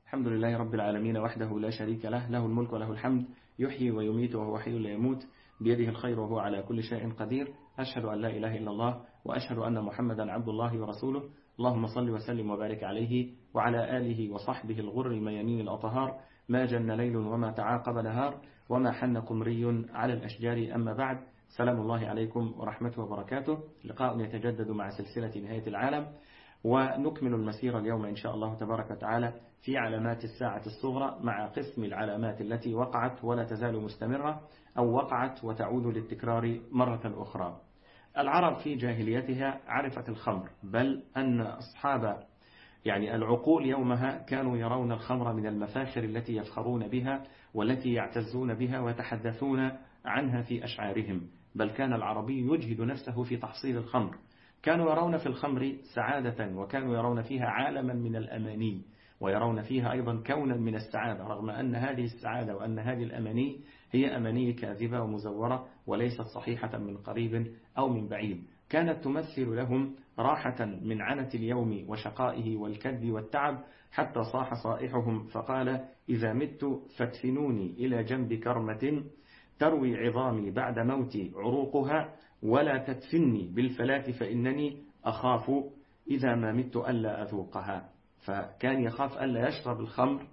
الحمد لله رب العالمين وحده لا شريك له له الملك وله الحمد يحيي ويميت وهو حي لا يموت بيده الخير وهو على كل شيء قدير أشهد أن لا إله إلا الله وأشهد أن محمدا عبد الله ورسوله اللهم صل وسلم وبارك عليه وعلى آله وصحبه الغر الميامين الأطهار ما جن ليل وما تعاقب نهار وما حن قمري على الأشجار أما بعد سلام الله عليكم ورحمته وبركاته لقاء يتجدد مع سلسلة نهاية العالم ونكمل المسيرة اليوم إن شاء الله تبارك وتعالى في علامات الساعة الصغرى مع قسم العلامات التي وقعت ولا تزال مستمرة أو وقعت وتعود للتكرار مرة أخرى العرب في جاهليتها عرفت الخمر بل أن أصحاب يعني العقول يومها كانوا يرون الخمر من المفاخر التي يفخرون بها والتي يعتزون بها ويتحدثون عنها في أشعارهم بل كان العربي يجهد نفسه في تحصيل الخمر كانوا يرون في الخمر سعادة وكانوا يرون فيها عالما من الأماني ويرون فيها أيضا كونا من السعادة رغم أن هذه السعادة وأن هذه الأماني هي أماني كاذبة ومزورة وليست صحيحة من قريب أو من بعيد كانت تمثل لهم راحة من عنة اليوم وشقائه والكد والتعب حتى صاح صائحهم فقال إذا مت فادفنوني إلى جنب كرمة تروي عظامي بعد موتي عروقها ولا تدفني بالفلاة فإنني أخاف إذا ما مت ألا أذوقها فكان يخاف ألا يشرب الخمر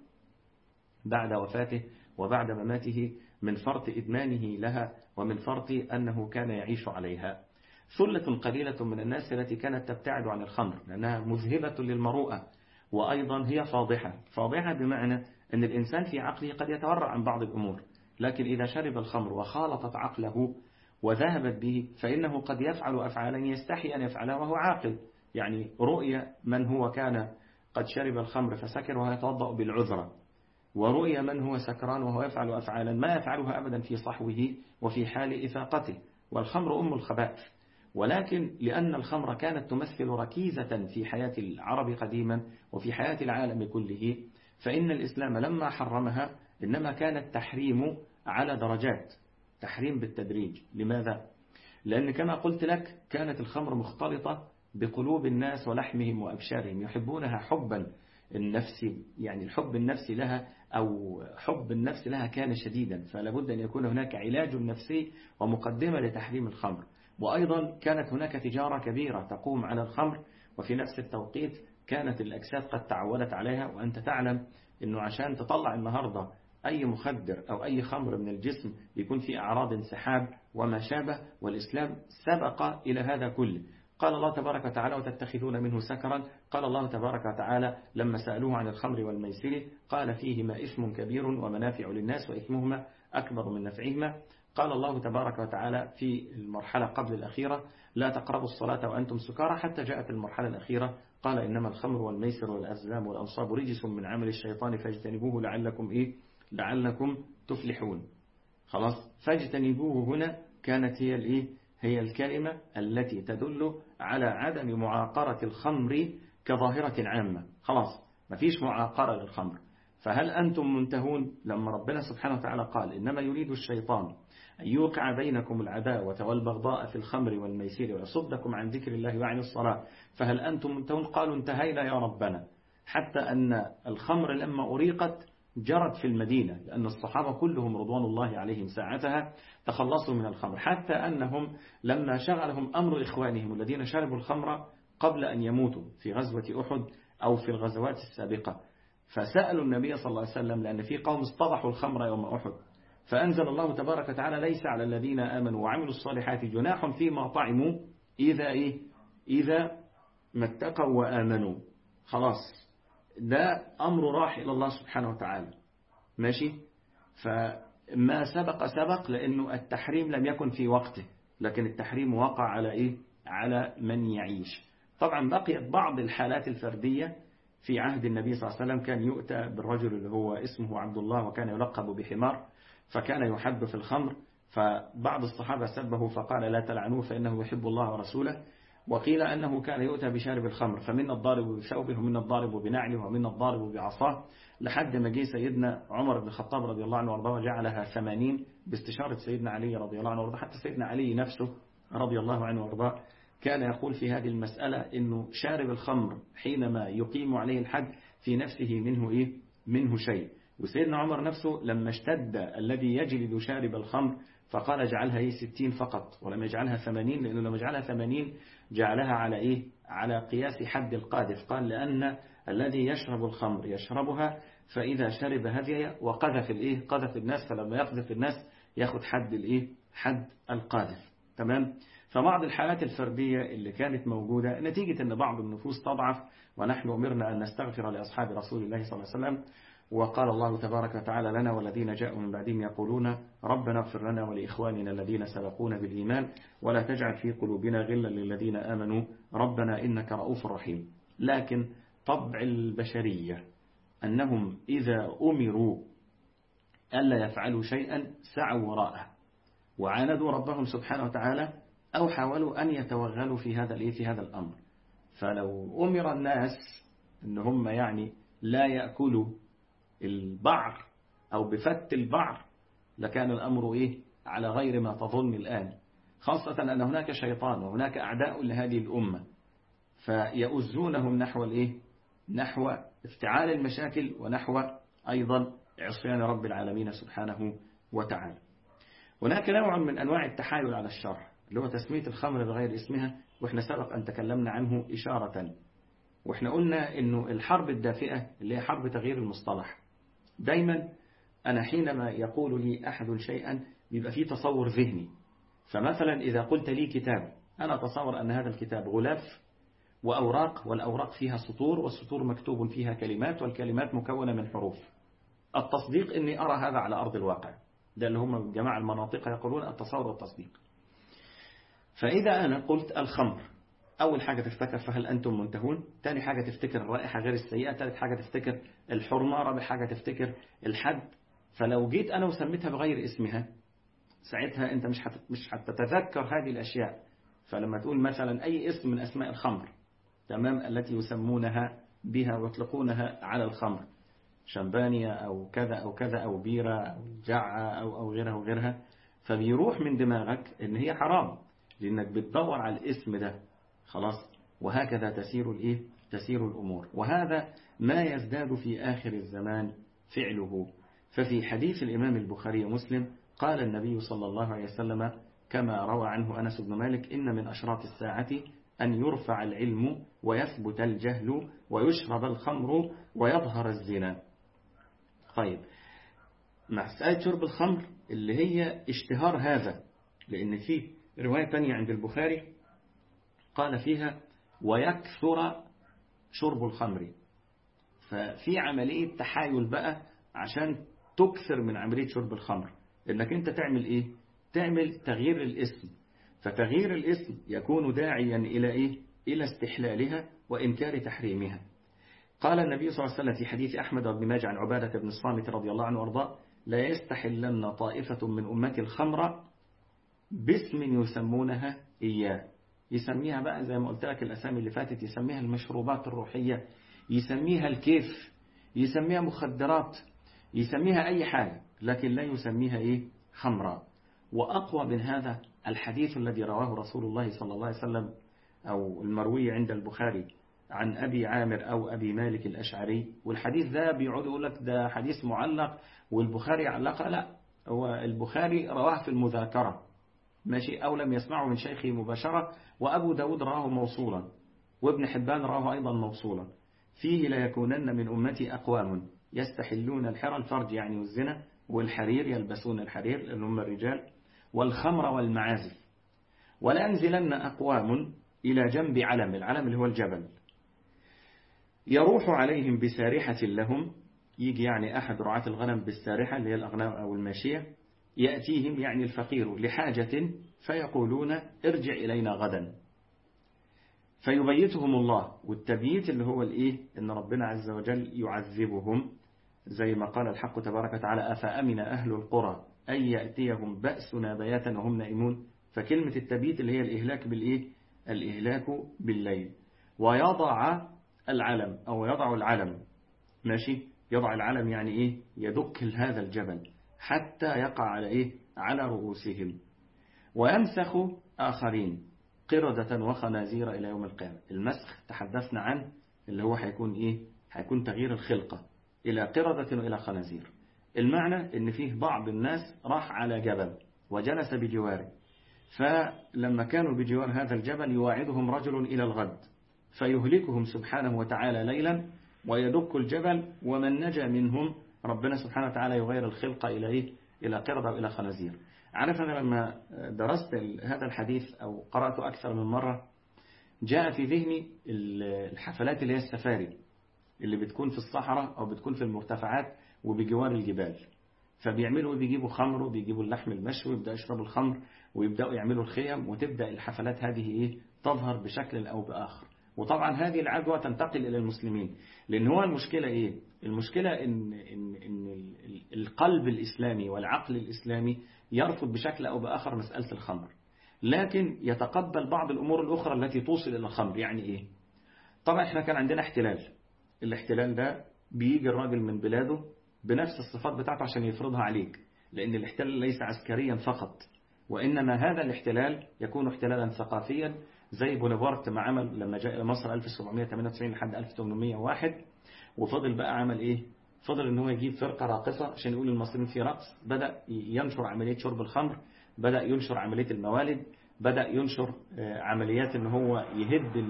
بعد وفاته وبعد مماته من فرط إدمانه لها ومن فرط أنه كان يعيش عليها ثلة قليلة من الناس التي كانت تبتعد عن الخمر لأنها مذهبة للمروءة وأيضا هي فاضحة فاضحة بمعنى أن الإنسان في عقله قد يتورع عن بعض الأمور لكن إذا شرب الخمر وخالطت عقله وذهبت به فإنه قد يفعل أفعالا يستحي أن يفعلها وهو عاقل يعني رؤية من هو كان قد شرب الخمر فسكر وهو يتوضأ بالعذرة ورؤية من هو سكران وهو يفعل أفعالا ما يفعلها أبدا في صحوه وفي حال إفاقته والخمر أم الخبائث ولكن لأن الخمر كانت تمثل ركيزة في حياة العرب قديما وفي حياة العالم كله فإن الإسلام لما حرمها إنما كان التحريم على درجات تحريم بالتدريج لماذا؟ لأن كما قلت لك كانت الخمر مختلطة بقلوب الناس ولحمهم وأبشارهم يحبونها حبا النفسي يعني الحب النفسي لها أو حب النفس لها كان شديدا فلا بد أن يكون هناك علاج نفسي ومقدمة لتحريم الخمر وأيضا كانت هناك تجارة كبيرة تقوم على الخمر وفي نفس التوقيت كانت الأجساد قد تعودت عليها وأنت تعلم أنه عشان تطلع النهاردة أي مخدر أو أي خمر من الجسم يكون في أعراض انسحاب وما شابه والإسلام سبق إلى هذا كله قال الله تبارك وتعالى وتتخذون منه سكرا قال الله تبارك وتعالى لما سألوه عن الخمر والميسر قال فيهما إثم كبير ومنافع للناس وإثمهما أكبر من نفعهما قال الله تبارك وتعالى في المرحلة قبل الأخيرة لا تقربوا الصلاة وأنتم سكارى حتى جاءت المرحلة الأخيرة قال إنما الخمر والميسر والأزلام والأنصاب رجس من عمل الشيطان فاجتنبوه لعلكم إيه لعلكم تفلحون خلاص فاجتنبوه هنا كانت هي الإيه هي الكلمة التي تدل على عدم معاقرة الخمر كظاهرة عامة خلاص ما فيش معاقرة للخمر فهل أنتم منتهون لما ربنا سبحانه وتعالى قال إنما يريد الشيطان أن يوقع بينكم العداوة والبغضاء في الخمر والميسير ويصدكم عن ذكر الله وعن الصلاة فهل أنتم منتهون قالوا انتهينا يا ربنا حتى أن الخمر لما أريقت جرت في المدينة لأن الصحابة كلهم رضوان الله عليهم ساعتها تخلصوا من الخمر حتى أنهم لما شغلهم أمر إخوانهم الذين شربوا الخمر قبل أن يموتوا في غزوة أحد أو في الغزوات السابقة فسألوا النبي صلى الله عليه وسلم لأن في قوم اصطبحوا الخمر يوم أحد فأنزل الله تبارك وتعالى ليس على الذين آمنوا وعملوا الصالحات جناح فيما طعموا إذا إيه إذا ما اتقوا وآمنوا خلاص ده أمر راح إلى الله سبحانه وتعالى ماشي فما سبق سبق لأنه التحريم لم يكن في وقته لكن التحريم وقع على إيه على من يعيش طبعا بقيت بعض الحالات الفردية في عهد النبي صلى الله عليه وسلم كان يؤتى بالرجل اللي هو اسمه عبد الله وكان يلقب بحمار فكان يحب في الخمر فبعض الصحابة سبه فقال لا تلعنوه فإنه يحب الله ورسوله وقيل أنه كان يؤتى بشارب الخمر فمنا الضارب بثوبه ومنا الضارب بنعله ومنا الضارب بعصاه لحد ما جه سيدنا عمر بن الخطاب رضي الله عنه وارضاه وجعلها ثمانين باستشارة سيدنا علي رضي الله عنه وارضاه حتى سيدنا علي نفسه رضي الله عنه وارضاه كان يقول في هذه المسألة أنه شارب الخمر حينما يقيم عليه الحد في نفسه منه إيه منه شيء وسيدنا عمر نفسه لما اشتد الذي يجلد شارب الخمر فقال اجعلها ايه ستين فقط ولم يجعلها ثمانين لأنه لما جعلها ثمانين جعلها على إيه على قياس حد القاذف قال لأن الذي يشرب الخمر يشربها فإذا شرب هذه وقذف الإيه قذف الناس فلما يقذف الناس ياخد حد الإيه حد القاذف تمام فبعض الحالات الفردية اللي كانت موجودة نتيجة أن بعض النفوس تضعف ونحن أمرنا أن نستغفر لأصحاب رسول الله صلى الله عليه وسلم وقال الله تبارك وتعالى لنا والذين جاءوا من بعدهم يقولون ربنا اغفر لنا ولإخواننا الذين سبقونا بالإيمان ولا تجعل في قلوبنا غلا للذين آمنوا ربنا إنك رؤوف رحيم لكن طبع البشرية أنهم إذا أمروا ألا يفعلوا شيئا سعوا وراءه وعاندوا ربهم سبحانه وتعالى أو حاولوا أن يتوغلوا في هذا في هذا الأمر فلو أمر الناس أن هم يعني لا يأكلوا البعر أو بفت البعر لكان الأمر إيه على غير ما تظن الآن خاصة أن هناك شيطان وهناك أعداء لهذه الأمة فيؤزونهم نحو الإيه نحو افتعال المشاكل ونحو أيضا عصيان رب العالمين سبحانه وتعالى هناك نوع من أنواع التحايل على الشر اللي هو تسمية الخمر بغير اسمها وإحنا سبق أن تكلمنا عنه إشارة وإحنا قلنا أنه الحرب الدافئة اللي هي حرب تغيير المصطلح دايما أنا حينما يقول لي أحد شيئا بيبقى فيه تصور ذهني فمثلا إذا قلت لي كتاب أنا أتصور أن هذا الكتاب غلاف وأوراق والأوراق فيها سطور والسطور مكتوب فيها كلمات والكلمات مكونة من حروف التصديق أني أرى هذا على أرض الواقع ده اللي هم جماعة المناطق يقولون التصور والتصديق فإذا أنا قلت الخمر أول حاجة تفتكر فهل أنتم منتهون تاني حاجة تفتكر الرائحة غير السيئة تالت حاجة تفتكر الحرمة رابع حاجة تفتكر الحد فلو جيت أنا وسميتها بغير اسمها ساعتها أنت مش حت... مش هتتذكر هذه الأشياء فلما تقول مثلا أي اسم من أسماء الخمر تمام التي يسمونها بها ويطلقونها على الخمر شمبانيا أو كذا أو كذا أو بيرة أو جعة أو, أو غيرها وغيرها فبيروح من دماغك إن هي حرام لأنك بتدور على الاسم ده خلاص وهكذا تسير الإيه تسير الأمور وهذا ما يزداد في آخر الزمان فعله ففي حديث الإمام البخاري ومسلم قال النبي صلى الله عليه وسلم كما روى عنه أنس بن مالك إن من أشراط الساعة أن يرفع العلم ويثبت الجهل ويشرب الخمر ويظهر الزنا طيب مسألة شرب الخمر اللي هي اشتهار هذا لأن في رواية تانية عند البخاري قال فيها ويكثر شرب الخمر ففي عملية تحايل بقى عشان تكثر من عملية شرب الخمر انك انت تعمل ايه تعمل تغيير الاسم فتغيير الاسم يكون داعيا الى ايه الى استحلالها وانكار تحريمها قال النبي صلى الله عليه وسلم في حديث أحمد بن ماجه عن عبادة بن الصامت رضي الله عنه وارضاه لا يستحلن طائفة من أمتي الخمر باسم يسمونها إياه يسميها بقى زي ما قلت لك الأسامي اللي فاتت يسميها المشروبات الروحية يسميها الكيف يسميها مخدرات يسميها أي حاجة لكن لا يسميها إيه خمرا وأقوى من هذا الحديث الذي رواه رسول الله صلى الله عليه وسلم أو المروي عند البخاري عن أبي عامر أو أبي مالك الأشعري والحديث ده بيقعد يقول لك ده حديث معلق والبخاري علقه لا هو البخاري رواه في المذاكرة ماشي أو لم يسمعه من شيخه مباشرة وأبو داود رواه موصولا وابن حبان رواه أيضا موصولا فيه لا يكونن من أمتي أقوام يستحلون الحرى الفرج يعني والزنا والحرير يلبسون الحرير لأن هم الرجال والخمر والمعازف ولا أنزلن أقوام إلى جنب علم العلم اللي هو الجبل يروح عليهم بسارحة لهم يجي يعني أحد رعاة الغنم بالسارحة اللي هي الأغنام أو الماشية يأتيهم يعني الفقير لحاجة فيقولون ارجع إلينا غدا فيبيتهم الله والتبييت اللي هو الإيه إن ربنا عز وجل يعذبهم زي ما قال الحق تبارك وتعالى أفأمن أهل القرى أن يأتيهم بأسنا بياتا وهم نائمون فكلمة التبييت اللي هي الإهلاك بالإيه الإهلاك بالليل ويضع العلم أو يضع العلم ماشي يضع العلم يعني إيه يدك هذا الجبل حتى يقع على إيه على رؤوسهم ويمسخ آخرين قردة وخنازير إلى يوم القيامة المسخ تحدثنا عنه اللي هو هيكون إيه هيكون تغيير الخلقة إلى قردة وإلى خنازير المعنى ان فيه بعض الناس راح على جبل وجلس بجواره فلما كانوا بجوار هذا الجبل يواعدهم رجل إلى الغد فيهلكهم سبحانه وتعالى ليلا ويدك الجبل ومن نجا منهم ربنا سبحانه وتعالى يغير الخلق إلى إيه؟ إلى قردة وإلى خنازير عارف أنا لما درست هذا الحديث أو قرأته أكثر من مرة جاء في ذهني الحفلات اللي هي السفاري اللي بتكون في الصحراء أو بتكون في المرتفعات وبجوار الجبال فبيعملوا بيجيبوا خمر وبيجيبوا اللحم المشوي ويبدأوا يشربوا الخمر ويبدأوا يعملوا الخيم وتبدأ الحفلات هذه إيه تظهر بشكل أو بآخر وطبعا هذه العدوى تنتقل إلى المسلمين لأن هو المشكلة إيه المشكلة إن, إن, إن القلب الإسلامي والعقل الإسلامي يرفض بشكل أو بآخر مسألة الخمر لكن يتقبل بعض الأمور الأخرى التي توصل إلى الخمر يعني إيه طبعا إحنا كان عندنا احتلال الاحتلال ده بيجي الراجل من بلاده بنفس الصفات بتاعته عشان يفرضها عليك لأن الاحتلال ليس عسكريا فقط وإنما هذا الاحتلال يكون احتلالا ثقافيا زي بونابرت ما عمل لما جاء إلى مصر 1798 لحد 1801 وفضل بقى عمل إيه فضل ان هو يجيب فرقة راقصة عشان يقول المصريين في رقص بدأ ينشر عملية شرب الخمر بدأ ينشر عملية الموالد بدأ ينشر عمليات ان هو يهد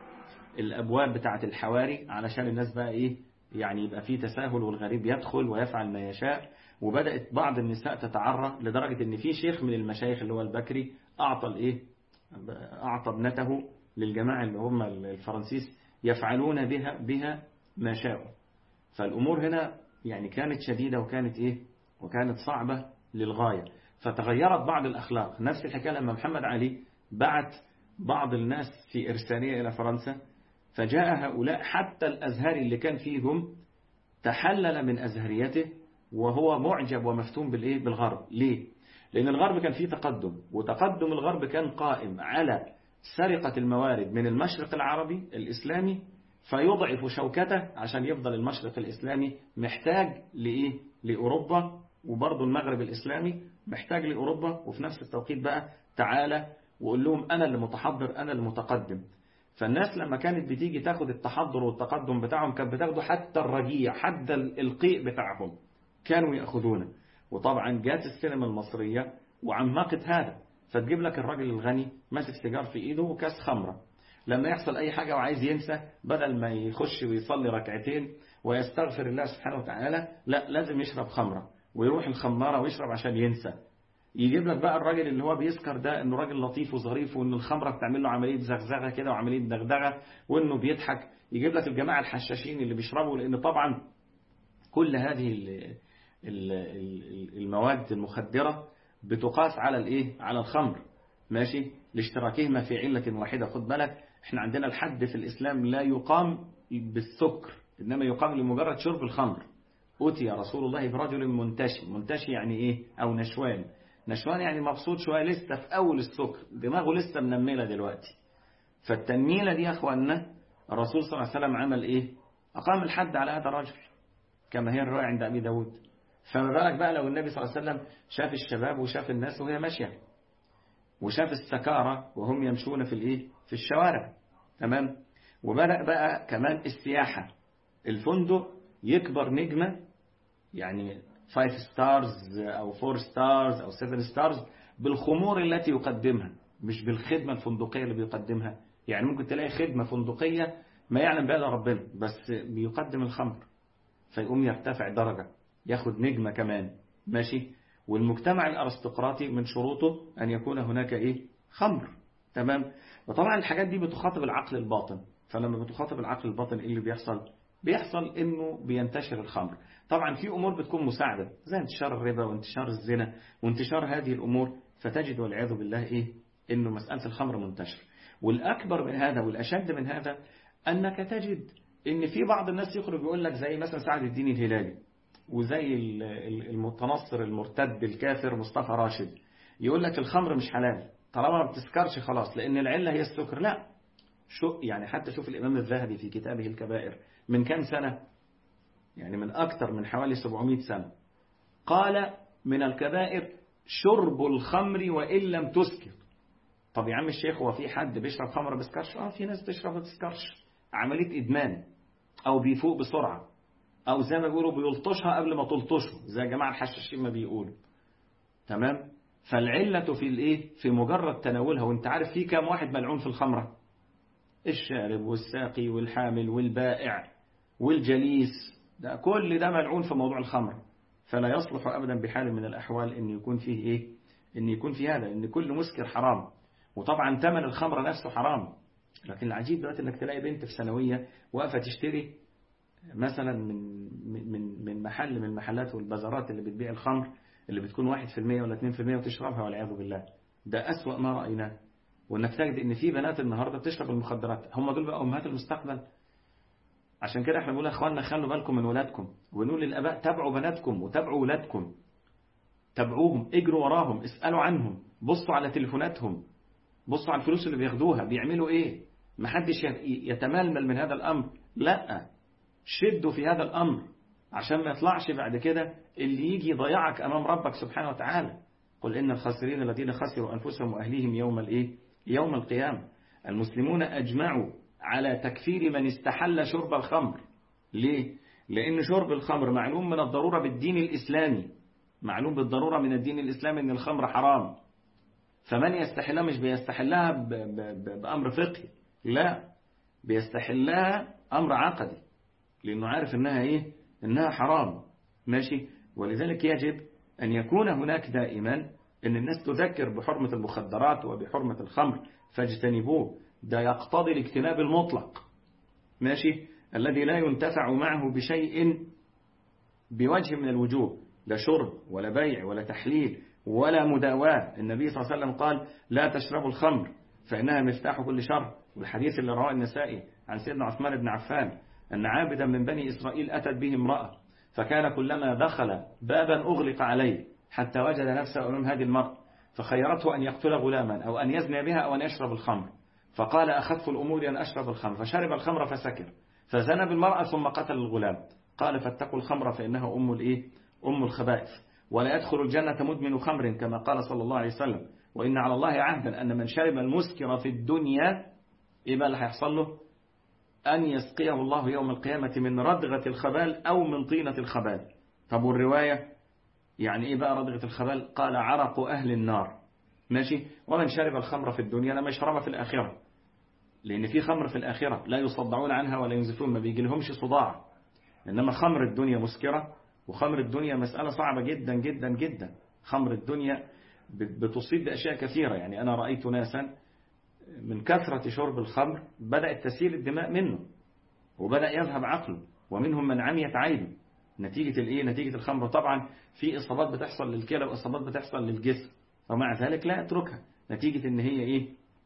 الأبواب بتاعة الحواري علشان الناس بقى إيه يعني يبقى فيه تساهل والغريب يدخل ويفعل ما يشاء وبدأت بعض النساء تتعرى لدرجة ان في شيخ من المشايخ اللي هو البكري أعطى الإيه أعطى ابنته للجماعة اللي هم الفرنسيس يفعلون بها بها ما شاءوا فالأمور هنا يعني كانت شديدة وكانت إيه وكانت صعبة للغاية فتغيرت بعض الأخلاق نفس الحكاية لما محمد علي بعت بعض الناس في إرسالية إلى فرنسا فجاء هؤلاء حتى الأزهري اللي كان فيهم تحلل من أزهريته وهو معجب ومفتون بالإيه بالغرب ليه لأن الغرب كان فيه تقدم وتقدم الغرب كان قائم على سرقة الموارد من المشرق العربي الإسلامي فيضعف شوكته عشان يفضل المشرق الإسلامي محتاج لإيه لأوروبا وبرضه المغرب الإسلامي محتاج لأوروبا وفي نفس التوقيت بقى تعالى وقول لهم أنا اللي متحضر أنا اللي متقدم فالناس لما كانت بتيجي تاخد التحضر والتقدم بتاعهم كانت بتاخده حتى الرجيع حتى القيء بتاعهم كانوا يأخذونه وطبعا جات السينما المصرية وعمقت هذا فتجيب لك الراجل الغني ماسك سيجار في ايده وكاس خمرة لما يحصل اي حاجة وعايز ينسى بدل ما يخش ويصلي ركعتين ويستغفر الله سبحانه وتعالى لا لازم يشرب خمرة ويروح الخمارة ويشرب عشان ينسى يجيب لك بقى الراجل اللي هو بيسكر ده انه راجل لطيف وظريف وان الخمرة بتعمل له عملية زغزغة كده وعملية دغدغة وانه بيضحك يجيب لك الجماعة الحشاشين اللي بيشربوا لان طبعا كل هذه المواد المخدرة بتقاس على الايه على الخمر ماشي لاشتراكهما في علة واحدة خد بالك احنا عندنا الحد في الاسلام لا يقام بالسكر انما يقام لمجرد شرب الخمر أتي رسول الله برجل منتشي منتشي يعني ايه او نشوان نشوان يعني مبسوط شوية لسه في اول السكر دماغه لسه منملة دلوقتي فالتنميلة دي يا اخوانا الرسول صلى الله عليه وسلم عمل ايه اقام الحد على هذا الرجل كما هي الرواية عند ابي داود فما بالك بقى لو النبي صلى الله عليه وسلم شاف الشباب وشاف الناس وهي ماشية وشاف السكارة وهم يمشون في الايه في الشوارع تمام وبدأ بقى كمان السياحة الفندق يكبر نجمة يعني 5 ستارز أو 4 ستارز أو 7 ستارز بالخمور التي يقدمها مش بالخدمة الفندقية اللي بيقدمها يعني ممكن تلاقي خدمة فندقية ما يعلم بها ربنا بس بيقدم الخمر فيقوم يرتفع درجة ياخد نجمة كمان ماشي والمجتمع الأرستقراطي من شروطه أن يكون هناك إيه خمر تمام وطبعا الحاجات دي بتخاطب العقل الباطن فلما بتخاطب العقل الباطن إيه اللي بيحصل بيحصل انه بينتشر الخمر طبعا في امور بتكون مساعدة زي انتشار الربا وانتشار الزنا وانتشار هذه الامور فتجد والعياذ بالله ايه انه مسألة الخمر منتشر والاكبر من هذا والاشد من هذا انك تجد ان في بعض الناس يخرج يقول لك زي مثلا سعد الدين الهلالي وزي المتنصر المرتد الكافر مصطفى راشد يقول لك الخمر مش حلال طالما ما بتسكرش خلاص لان العلة هي السكر لا شو يعني حتى شوف الامام الذهبي في كتابه الكبائر من كم سنة يعني من أكثر من حوالي 700 سنة قال من الكبائر شرب الخمر وإن لم تسكر طب يا عم الشيخ هو في حد بيشرب خمر بيسكرش اه في ناس بتشرب ما بتسكرش عملية إدمان أو بيفوق بسرعة أو زي ما بيقولوا بيلطشها قبل ما تلطشه زي جماعة الحشاشين ما بيقولوا تمام فالعلة في الايه في مجرد تناولها وانت عارف في كام واحد ملعون في الخمرة الشارب والساقي والحامل والبائع والجليس ده كل ده ملعون في موضوع الخمر فلا يصلح أبدا بحال من الأحوال أن يكون فيه إيه أن يكون فيه هذا أن كل مسكر حرام وطبعا ثمن الخمر نفسه حرام لكن العجيب دلوقتي انك تلاقي بنت في ثانويه واقفه تشتري مثلا من من من محل من المحلات والبازارات اللي بتبيع الخمر اللي بتكون 1% ولا 2% وتشربها والعياذ بالله ده أسوأ ما رأيناه وانك تجد ان في بنات النهارده بتشرب المخدرات هم دول بقى امهات المستقبل عشان كده احنا بنقول يا اخواننا خلوا بالكم من ولادكم ونقول للاباء تابعوا بناتكم وتابعوا ولادكم تابعوهم اجروا وراهم اسالوا عنهم بصوا على تليفوناتهم بصوا على الفلوس اللي بياخدوها بيعملوا ايه محدش يتململ من هذا الامر لا شدوا في هذا الامر عشان ما يطلعش بعد كده اللي يجي يضيعك امام ربك سبحانه وتعالى قل ان الخاسرين الذين خسروا انفسهم واهليهم يوم الايه يوم القيامه المسلمون اجمعوا على تكفير من استحل شرب الخمر ليه لان شرب الخمر معلوم من الضروره بالدين الاسلامي معلوم بالضروره من الدين الاسلامي ان الخمر حرام فمن يستحلها مش بيستحلها بامر فقهي لا بيستحلها امر عقدي لانه عارف انها ايه انها حرام ماشي ولذلك يجب ان يكون هناك دائما ان الناس تذكر بحرمة المخدرات وبحرمة الخمر فاجتنبوه ده يقتضي الاجتناب المطلق ماشي الذي لا ينتفع معه بشيء بوجه من الوجوه لا شرب ولا بيع ولا تحليل ولا مداواة النبي صلى الله عليه وسلم قال لا تشربوا الخمر فإنها مفتاح كل شر والحديث اللي رواه النسائي عن سيدنا عثمان بن عفان أن عابدا من بني إسرائيل أتت به امرأة فكان كلما دخل بابا أغلق عليه حتى وجد نفسه أمام هذه المرأة فخيرته أن يقتل غلاما أو أن يزني بها أو أن يشرب الخمر فقال أخف الأمور أن أشرب الخمر فشرب الخمر فسكر فزنى بالمرأة ثم قتل الغلام قال فاتقوا الخمر فإنها أم الإيه أم الخبائث ولا يدخل الجنة مدمن خمر كما قال صلى الله عليه وسلم وإن على الله عهدا أن من شرب المسكر في الدنيا إيه بقى اللي هيحصل له أن يسقيه الله يوم القيامة من ردغة الخبال أو من طينة الخبال طب والرواية يعني إيه بقى ردغة الخبال قال عرق أهل النار ماشي ومن شرب الخمر في الدنيا لما يشربها في الآخرة لأن في خمر في الآخرة لا يصدعون عنها ولا ينزفون ما بيجي لهمش صداع إنما خمر الدنيا مسكرة وخمر الدنيا مسألة صعبة جدا جدا جدا خمر الدنيا بتصيب بأشياء كثيرة يعني أنا رأيت ناسا من كثرة شرب الخمر بدأت تسيل الدماء منه وبدأ يذهب عقله ومنهم من عميت عينه نتيجة الايه نتيجة الخمر طبعا في إصابات بتحصل للكلى وإصابات بتحصل للجسم ومع ذلك لا اتركها نتيجة ان هي ايه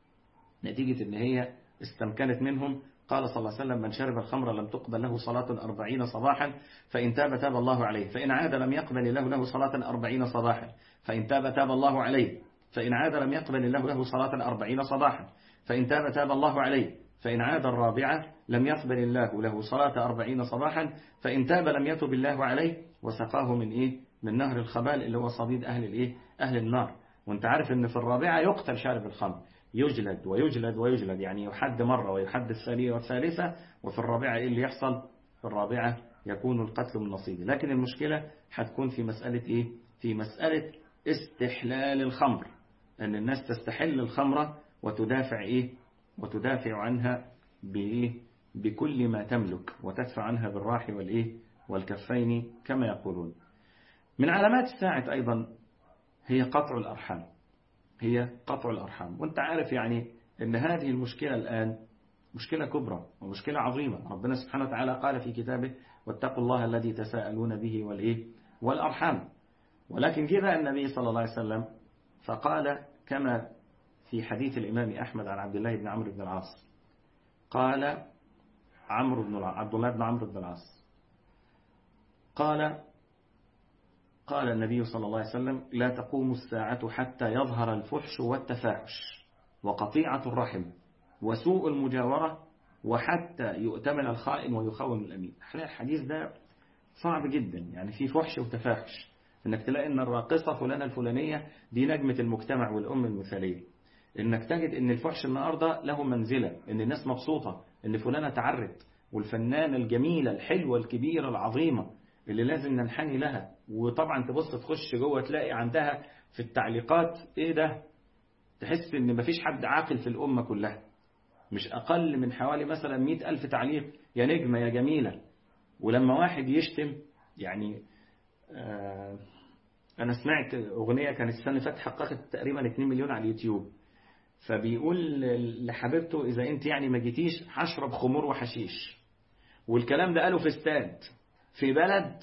نتيجة ان هي استمكنت منهم قال صلى الله عليه وسلم من شرب الخمر لم تقبل له صلاة أربعين صباحا فإن تاب تاب الله عليه فإن عاد لم يقبل الله له صلاة أربعين صباحا فإن تاب تاب الله عليه فإن عاد لم يقبل الله له صلاة أربعين صباحا فإن تاب تاب الله عليه فإن عاد الرابعة لم يقبل الله له صلاة أربعين صباحا فإن تاب لم يتب الله عليه وسقاه من إيه من نهر الخبال اللي هو صديد أهل الإيه أهل النار وانت عارف ان في الرابعة يقتل شارب الخمر يجلد ويجلد ويجلد يعني يحد مرة ويحد الثانية والثالثة وفي الرابعة إيه اللي يحصل في الرابعة يكون القتل من نصيبه لكن المشكلة هتكون في مسألة إيه في مسألة استحلال الخمر أن الناس تستحل الخمرة وتدافع إيه وتدافع عنها بإيه بكل ما تملك وتدفع عنها بالراح والإيه والكفين كما يقولون من علامات الساعة أيضا هي قطع الأرحام هي قطع الأرحام وانت عارف يعني ان هذه المشكلة الآن مشكلة كبرى ومشكلة عظيمة ربنا سبحانه وتعالى قال في كتابه واتقوا الله الذي تساءلون به والإيه والأرحام ولكن جاء النبي صلى الله عليه وسلم فقال كما في حديث الإمام أحمد عن عبد الله بن عمرو بن العاص قال عمرو بن عبد الله بن عمرو بن العاص قال قال النبي صلى الله عليه وسلم لا تقوم الساعة حتى يظهر الفحش والتفاحش وقطيعة الرحم وسوء المجاورة وحتى يؤتمن الخائن ويخون الأمين الحديث ده صعب جدا يعني في فحش وتفاحش انك تلاقي ان الراقصة فلانة الفلانية دي نجمة المجتمع والأم المثالية انك تجد ان الفحش النهاردة له منزلة ان الناس مبسوطة ان فلانة تعرت والفنانة الجميلة الحلوة الكبيرة العظيمة اللي لازم ننحني لها وطبعا تبص تخش جوه تلاقي عندها في التعليقات ايه ده تحس ان مفيش حد عاقل في الأمة كلها مش أقل من حوالي مثلا مئة ألف تعليق يا نجمة يا جميلة ولما واحد يشتم يعني آه أنا سمعت أغنية كانت السنة اللي فاتت حققت تقريبا 2 مليون على اليوتيوب فبيقول لحبيبته إذا أنت يعني ما جيتيش هشرب خمور وحشيش والكلام ده قاله في استاد في بلد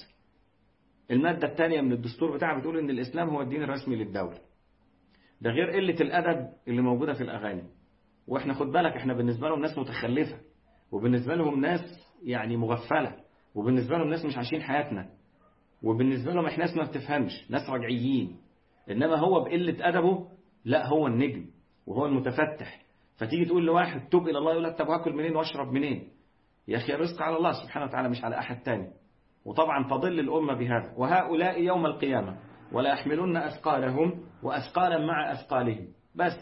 المادة الثانية من الدستور بتاعها بتقول إن الإسلام هو الدين الرسمي للدولة ده غير قلة الأدب اللي موجودة في الأغاني وإحنا خد بالك إحنا بالنسبة لهم ناس متخلفة وبالنسبة لهم ناس يعني مغفلة وبالنسبة لهم ناس مش عايشين حياتنا وبالنسبة لهم إحنا ناس ما بتفهمش ناس رجعيين إنما هو بقلة أدبه لا هو النجم وهو المتفتح فتيجي تقول لواحد توب إلى الله يقول لك طب هاكل منين واشرب منين يا أخي الرزق على الله سبحانه وتعالى مش على أحد تاني وطبعا تضل الأمة بهذا وهؤلاء يوم القيامة ولا يحملن أثقالهم وأثقالا مع أثقالهم بس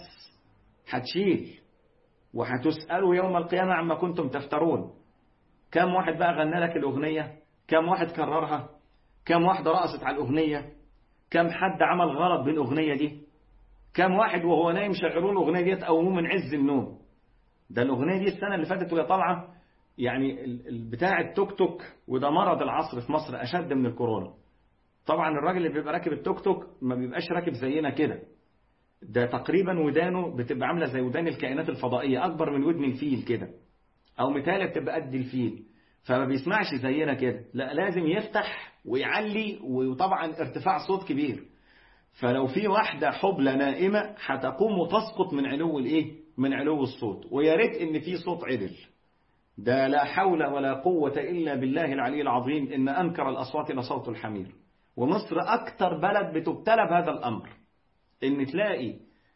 هتشيل وهتسألوا يوم القيامة عما كنتم تفترون كم واحد بقى غنى لك الأغنية كم واحد كررها كم واحدة رقصت على الأغنية كم حد عمل غلط بالأغنية دي كم واحد وهو نايم شغلون الأغنية دي تقوموه من عز النوم ده الأغنية دي السنة اللي فاتت وهي طالعة يعني بتاع التوك توك وده مرض العصر في مصر أشد من الكورونا طبعا الراجل اللي بيبقى راكب التوك توك ما بيبقاش راكب زينا كده ده تقريبا ودانه بتبقى عاملة زي ودان الكائنات الفضائية أكبر من ودن الفيل كده أو مثالة بتبقى قد الفيل فما بيسمعش زينا كده لا لازم يفتح ويعلي وطبعا ارتفاع صوت كبير فلو في واحدة حبلى نائمة هتقوم وتسقط من علو الايه من علو الصوت ويا ريت ان في صوت عدل ده لا حول ولا قوة إلا بالله العلي العظيم إن أنكر الأصوات لصوت الحمير ومصر أكتر بلد بتبتلى بهذا الأمر إن تلاقي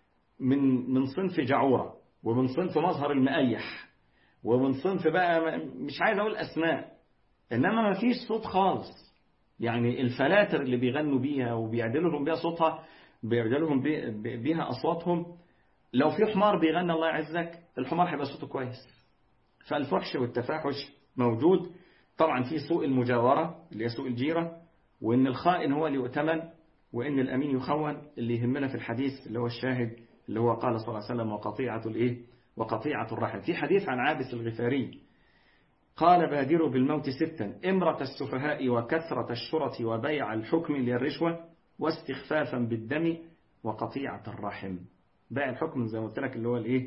من من صنف جعورة ومن صنف مظهر المقيح ومن صنف بقى مش عايز أقول أسماء إنما ما فيش صوت خالص يعني الفلاتر اللي بيغنوا بيها وبيعدلوا لهم بيها صوتها بيعدلوا لهم بيها أصواتهم لو في حمار بيغني الله يعزك الحمار هيبقى صوته كويس فالفحش والتفاحش موجود طبعا في سوء المجاورة اللي هي سوء الجيرة وإن الخائن هو اللي يؤتمن وإن الأمين يخون اللي يهمنا في الحديث اللي هو الشاهد اللي هو قال صلى الله عليه وسلم وقطيعة الإيه وقطيعة الرحم في حديث عن عابس الغفاري قال بادروا بالموت ستا إمرة السفهاء وكثرة الشرة وبيع الحكم للرشوة واستخفافا بالدم وقطيعة الرحم بيع الحكم زي ما قلت لك اللي هو الايه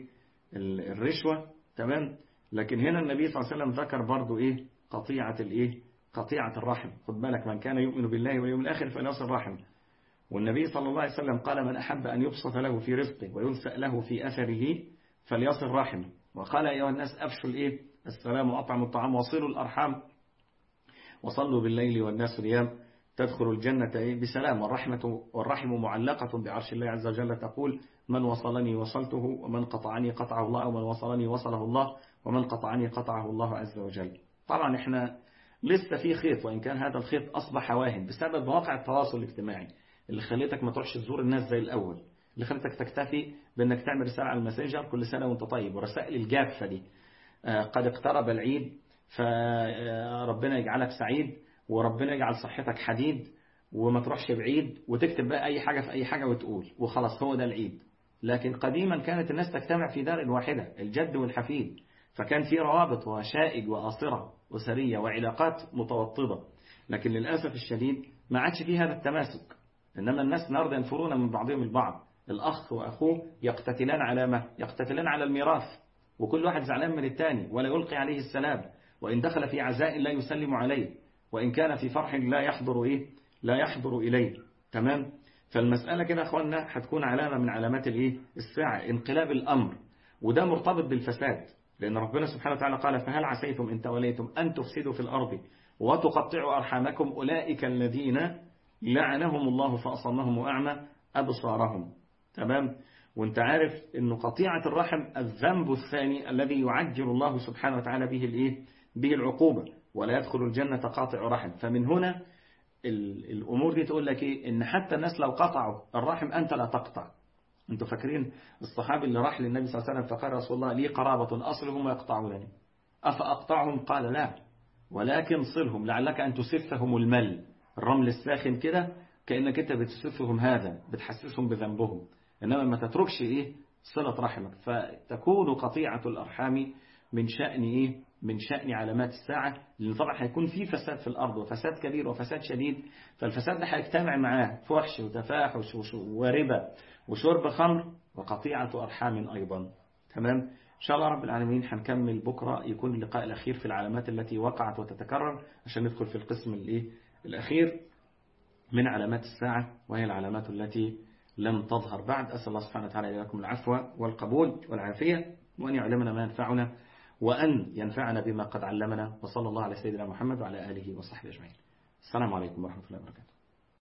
الرشوة تمام لكن هنا النبي صلى الله عليه وسلم ذكر برضو ايه قطيعة الايه قطيعة الرحم خد بالك من كان يؤمن بالله واليوم الآخر فليصل الرحم والنبي صلى الله عليه وسلم قال من أحب أن يبسط له في رزقه وينسأ له في أثره فليصل رحم وقال أيها الناس أفشوا الإيه السلام وأطعموا الطعام وصلوا الأرحام وصلوا بالليل والناس نيام تدخل الجنة بسلام والرحمة والرحم معلقة بعرش الله عز وجل تقول من وصلني وصلته ومن قطعني قطعه الله ومن وصلني وصله الله ومن قطعني قطعه الله عز وجل طبعا احنا لسه في خيط وإن كان هذا الخيط أصبح واهن بسبب مواقع التواصل الاجتماعي اللي خليتك ما تروحش تزور الناس زي الأول اللي خلتك تكتفي بأنك تعمل رسالة على الماسنجر كل سنة وانت طيب ورسائل الجافة دي قد اقترب العيد فربنا يجعلك سعيد وربنا يجعل صحتك حديد وما تروحش بعيد وتكتب بقى أي حاجة في أي حاجة وتقول وخلاص هو ده العيد لكن قديما كانت الناس تجتمع في دار واحدة الجد والحفيد فكان في روابط وشائج وآصرة أسرية وعلاقات متوطدة لكن للأسف الشديد ما عادش في هذا التماسك إنما الناس النهارده ينفرون من بعضهم البعض الأخ وأخوه يقتتلان على ما يقتتلان على الميراث وكل واحد زعلان من الثاني ولا يلقي عليه السلام وإن دخل في عزاء لا يسلم عليه وإن كان في فرح لا يحضر إيه لا يحضر إليه تمام فالمسألة كده أخوانا هتكون علامة من علامات الإيه الساعة انقلاب الأمر وده مرتبط بالفساد لأن ربنا سبحانه وتعالى قال فهل عسيتم إن توليتم أن تفسدوا في الأرض وتقطعوا أرحامكم أولئك الذين لعنهم الله فأصمهم وأعمى أبصارهم تمام وانت عارف أن قطيعة الرحم الذنب الثاني الذي يعجل الله سبحانه وتعالى به الإيه؟ به العقوبة ولا يدخل الجنة قاطع رحم فمن هنا الأمور دي تقول لك إيه إن حتى الناس لو قطعوا الرحم أنت لا تقطع أنتوا فاكرين الصحابي اللي راح للنبي صلى الله عليه وسلم فقال رسول الله لي قرابة أصلهم ويقطعونني أفأقطعهم قال لا ولكن صلهم لعلك أن تسفهم المل الرمل الساخن كده كأنك أنت بتسفهم هذا بتحسسهم بذنبهم إنما ما تتركش إيه صلة رحمك فتكون قطيعة الأرحام من شأن إيه من شأن علامات الساعة لأن طبعا هيكون في فساد في الأرض وفساد كبير وفساد شديد فالفساد ده هيجتمع معاه فحش وتفاحش وربا وشرب خمر وقطيعة أرحام أيضا تمام إن شاء الله رب العالمين هنكمل بكرة يكون اللقاء الأخير في العلامات التي وقعت وتتكرر عشان ندخل في القسم الإيه الأخير من علامات الساعة وهي العلامات التي لم تظهر بعد أسأل الله سبحانه وتعالى لكم العفو والقبول والعافية وأن يعلمنا ما ينفعنا وأن ينفعنا بما قد علمنا وصلى الله على سيدنا محمد وعلى آله وصحبه أجمعين السلام عليكم ورحمة الله وبركاته